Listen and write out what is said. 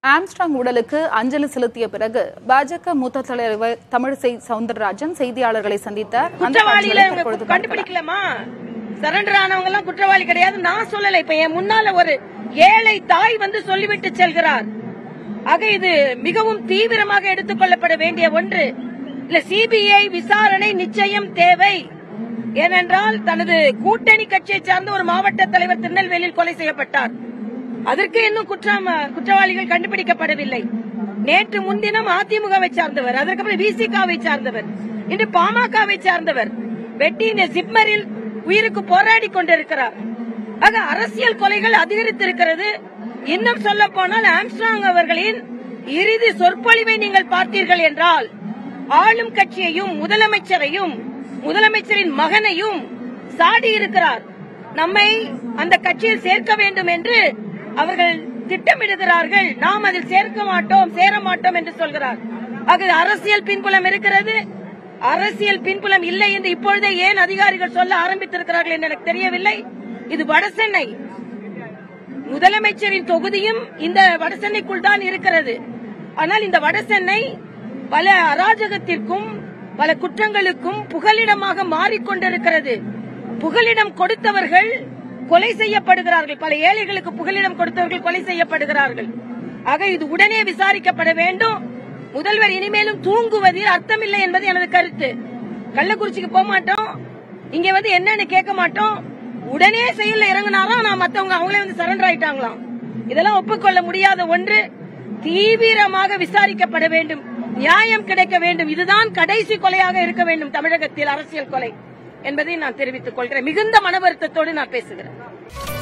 Armstrong உடலுக்கு அஞ்சலி செலுத்திய பிறகு பாஜக மூத்த தலைவர் தமிழிசை சவுந்தரராஜன் செய்தியாளர்களை சந்தித்தார் அந்த குற்றவாளிகளை காட்சிகளை இவங்க தற்பொழுது பார்க்கலாம். கண்டுபிடிக்கலாமா சரண்டர் ஆனவங்க எல்லாம் குற்றவாளி கிடையாது நான் சொல்லல இப்ப என் முன்னால ஒரு ஏழை தாய் வந்து சொல்லிவிட்டு செல்கிறார் ஆக இது மிகவும் தீவிரமாக எடுத்துக்கொள்ளப்பட வேண்டிய ஒன்று இல்ல சிபிஐ விசாரணை நிச்சயம் தேவை ஏனென்றால் தனது கூட்டணி கட்சியை சார்ந்த ஒரு மாவட்ட தலைவர் திருநெல்வேலியில் கொலை செய்யப்பட்டார் அதற்கு இன்னும் குற்றம் குற்றவாளிகள் கண்டுபிடிக்கப்படவில்லை நேற்று முன்தினம் அதிமுகவை சார்ந்தவர் அதற்கப்புறம் விசிகாவை சார்ந்தவர் இன்று பாமகவை சார்ந்தவர் வெட்டி இந்த ஜிப்மரில் உயிருக்கு போராடி கொண்டிருக்கிறார் ஆக அரசியல் கொலைகள் அதிகரித்திருக்கிறது இன்னும் சொல்ல போனால் ஆம்ஸ்ட்ராங் அவர்களின் இறுதி சொற்பொழிவை நீங்கள் பார்த்தீர்கள் என்றால் ஆளும் கட்சியையும் முதலமைச்சரையும் முதலமைச்சரின் மகனையும் சாடி இருக்கிறார் நம்மை அந்த கட்சியில் சேர்க்க வேண்டும் என்று அவர்கள் திட்டமிடுகிறார்கள் நாம் அதில் சேர்க்க மாட்டோம் சேர மாட்டோம் என்று சொல்கிறார் ஆக அரசியல் பின்புலம் இருக்கிறது அரசியல் பின்புலம் இல்லை என்று இப்பொழுதே ஏன் அதிகாரிகள் சொல்ல ஆரம்பித்திருக்கிறார்கள் என்று எனக்கு தெரியவில்லை இது வடசென்னை முதலமைச்சரின் தொகுதியும் இந்த வடசென்னைக்குள் தான் இருக்கிறது ஆனால் இந்த வடசென்னை பல அராஜகத்திற்கும் பல குற்றங்களுக்கும் புகலிடமாக மாறிக்கொண்டிருக்கிறது புகலிடம் கொடுத்தவர்கள் கொலை செய்யப்படுகிறார்கள் பல ஏழைகளுக்கு புகலிடம் கொடுத்தவர்கள் கொலை செய்யப்படுகிறார்கள் ஆக இது உடனே விசாரிக்கப்பட வேண்டும் முதல்வர் இனிமேலும் தூங்குவதில் அர்த்தமில்லை என்பது எனது கருத்து கள்ளக்குறிச்சிக்கு போக மாட்டோம் இங்க வந்து என்னன்னு கேட்க மாட்டோம் உடனே செயல்ல இறங்கினாராம் நான் மத்தவங்க அவங்களே வந்து சரண்டர் ஆயிட்டாங்களாம் இதெல்லாம் ஒப்புக்கொள்ள முடியாத ஒன்று தீவிரமாக விசாரிக்கப்பட வேண்டும் நியாயம் கிடைக்க வேண்டும் இதுதான் கடைசி கொலையாக இருக்க வேண்டும் தமிழகத்தில் அரசியல் கொலை என்பதை நான் தெரிவித்துக் கொள்கிறேன் மிகுந்த மன வருத்தத்தோடு நான் பேசுகிறேன்